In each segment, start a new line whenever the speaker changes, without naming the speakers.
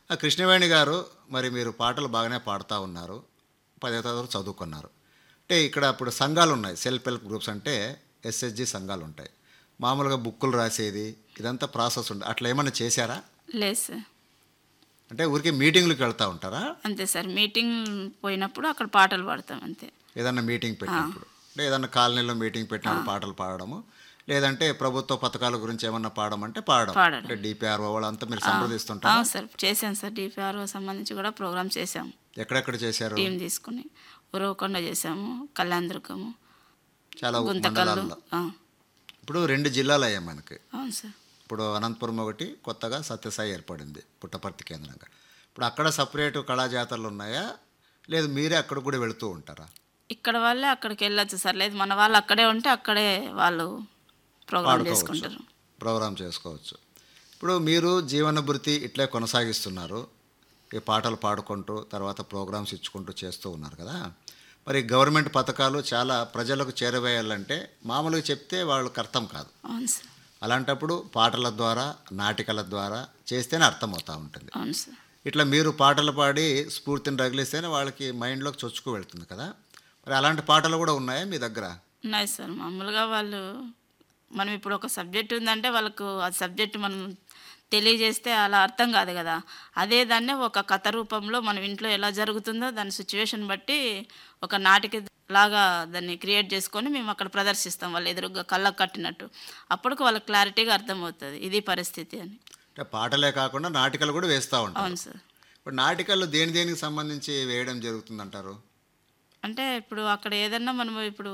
ఆ కృష్ణవేణి గారు మరి మీరు పాటలు బాగానే పాడుతూ ఉన్నారు పదో తరగతి చదువుకున్నారు అంటే ఇక్కడ ఇప్పుడు సంఘాలు ఉన్నాయి సెల్ఫ్ హెల్ప్ గ్రూప్స్ అంటే ఎస్ఎస్జి సంఘాలు ఉంటాయి మామూలుగా బుక్కులు రాసేది ఇదంతా ప్రాసెస్ ఉంది అట్లా ఏమైనా చేశారా
లేదు సార్
అంటే ఊరికే మీటింగ్లకు వెళ్తూ ఉంటారా
అంతే సార్ మీటింగ్ పోయినప్పుడు అక్కడ పాటలు పాడతాం అంతే
ఏదన్నా మీటింగ్ పెట్టినప్పుడు అంటే ఏదన్నా కాలనీలో మీటింగ్ పెట్టినప్పుడు పాటలు పాడడము లేదంటే ప్రభుత్వ పథకాల గురించి ఏమన్నా పాడమంటే పాడడం
పాడడం.
అంటే డిపిఆర్ఓ వాళ్ళంతా మీరు
ఆ,
సంప్రదిస్తుంటారు
సార్ చేశాను సార్ డిపిఆర్ఓ సంబంధించి కూడా ప్రోగ్రామ్ చేశాము
ఎక్కడెక్కడ చేశారు
టీం తీసుకుని ఉరవకొండ చేసాము కళ్యాణదుర్గము
చాలా
గుంతకల్లు
మండలాల్లో
ఆ,
ఇప్పుడు రెండు జిల్లాలు అయ్యాయి మనకి
అవును సార్
ఇప్పుడు అనంతపురం ఒకటి కొత్తగా సత్యసాయి ఏర్పడింది పుట్టపర్తి కేంద్రంగా ఇప్పుడు అక్కడ సపరేట్ కళాజాతరలు ఉన్నాయా లేదు మీరే అక్కడ కూడా వెళుతూ ఉంటారా
ఇక్కడ వాళ్ళే అక్కడికి వెళ్ళొచ్చు సార్ లేదు మన వాళ్ళు అక్కడే ఉంటే అక్కడే వాళ్ళు ప్రోగ్రామ్
పాడుకోవచ్చు
చేసుకుంటారు
ప్రోగ్రామ్ చేసుకోవచ్చు ఇప్పుడు మీరు జీవన భృతి ఇట్లే కొనసాగిస్తున్నారు ఈ పాటలు పాడుకుంటూ తర్వాత ప్రోగ్రామ్స్ ఇచ్చుకుంటూ చేస్తూ ఉన్నారు కదా మరి గవర్నమెంట్ పథకాలు చాలా ప్రజలకు చేరవేయాలంటే మామూలుగా చెప్తే వాళ్ళకి అర్థం కాదు
అవును సార్
అలాంటప్పుడు పాటల ద్వారా నాటికల ద్వారా చేస్తేనే అర్థమవుతూ ఉంటుంది
అవును సార్
ఇట్లా మీరు పాటలు పాడి స్ఫూర్తిని రగిలిస్తేనే వాళ్ళకి మైండ్లోకి చొచ్చుకు వెళ్తుంది కదా మరి అలాంటి పాటలు కూడా ఉన్నాయా మీ దగ్గర
ఉన్నాయి సార్ మామూలుగా వాళ్ళు మనం ఇప్పుడు ఒక సబ్జెక్ట్ ఉందంటే వాళ్ళకు ఆ సబ్జెక్ట్ మనం తెలియజేస్తే అలా అర్థం కాదు కదా అదే దాన్నే ఒక కథ రూపంలో మనం ఇంట్లో ఎలా జరుగుతుందో దాని సిచ్యువేషన్ బట్టి ఒక నాటిక లాగా దాన్ని క్రియేట్ చేసుకొని మేము అక్కడ ప్రదర్శిస్తాం వాళ్ళు ఎదురుగా కళ్ళకు కట్టినట్టు అప్పటికి వాళ్ళకి క్లారిటీగా అర్థమవుతుంది ఇది పరిస్థితి అని
అంటే పాటలే కాకుండా నాటికలు కూడా వేస్తూ ఉంటారు
అవును సార్
ఇప్పుడు నాటికల్లో దేని దేనికి సంబంధించి వేయడం జరుగుతుందంటారు
అంటే ఇప్పుడు అక్కడ ఏదన్నా మనం ఇప్పుడు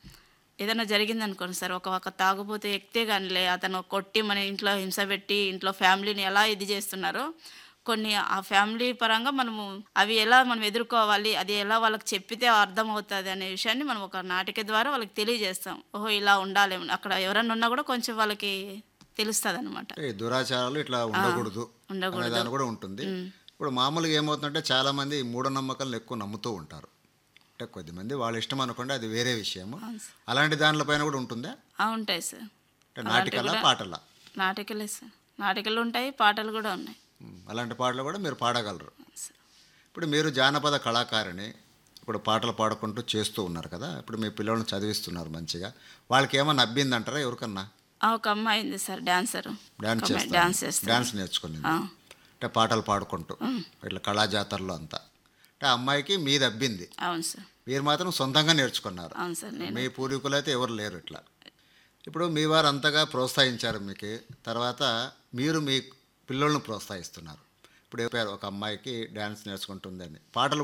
ఏదైనా జరిగింది అనుకోండి సార్ ఒక ఒక తాగుబోతే ఎక్కితే కానిలే అతను కొట్టి మన ఇంట్లో హింస పెట్టి ఇంట్లో ఫ్యామిలీని ఎలా ఇది చేస్తున్నారో కొన్ని ఆ ఫ్యామిలీ పరంగా మనము అవి ఎలా మనం ఎదుర్కోవాలి అది ఎలా వాళ్ళకి చెప్పితే అర్థం అవుతుంది అనే విషయాన్ని మనం ఒక నాటిక ద్వారా వాళ్ళకి తెలియజేస్తాం ఓహో ఇలా ఉండాలి అక్కడ ఎవరన్నా ఉన్నా కూడా కొంచెం వాళ్ళకి తెలుస్తుంది అనమాట
అంటే ఈ దురాచారాలు ఇట్లా ఉండకూడదు
ఉండకూడదు.
అనే దాని కూడా ఉంటుంది ఇప్పుడు మామూలుగా ఏమవుతుందంటే చాలామంది ఈ మూఢనమ్మకాలను ఎక్కువ నమ్ముతూ ఉంటారు అంటే కొద్దిమంది వాళ్ళ ఇష్టం అనుకోండి అది వేరే విషయము అలాంటి దానిపైన కూడా ఉంటుందా
ఉంటాయి సార్
అంటే నాటికల పాటల
నాటికలే సార్ నాటికలు ఉంటాయి పాటలు కూడా ఉన్నాయి
అలాంటి పాటలు కూడా మీరు పాడగలరు
సార్.
ఇప్పుడు మీరు జానపద కళాకారిణి ఇప్పుడు పాటలు పాడుకుంటూ చేస్తూ ఉన్నారు కదా ఇప్పుడు మీ పిల్లల్ని చదివిస్తున్నారు మంచిగా వాళ్ళకి ఏమన్నా అబ్బిందంటారా ఎవరికన్నా
ఆ, ఒక అమ్మాయి ఉంది సార్ డాన్సర్
డాన్స్ చేస్తారు
డాన్స్ చేస్తారు
డాన్స్ నేర్చుకుని అంటే పాటలు పాడుకుంటూ ఇట్లా కళాజాతరలో అంతా అంటే ఆ అమ్మాయికి మీది అబ్బింది
అవును సార్
మీరు మాత్రం సొంతంగా నేర్చుకున్నారు
అవును సార్ నేను
మీ పూర్వీకులు అయితే ఎవరు లేరు ఇట్లా ఇప్పుడు మీ వారు అంతగా ప్రోత్సహించారు మీకు తర్వాత మీరు మీ పిల్లలను ప్రోత్సహిస్తున్నారు ఇప్పుడు చెప్పారు ఒక అమ్మాయికి డ్యాన్స్ నేర్చుకుంటుందని పాటలు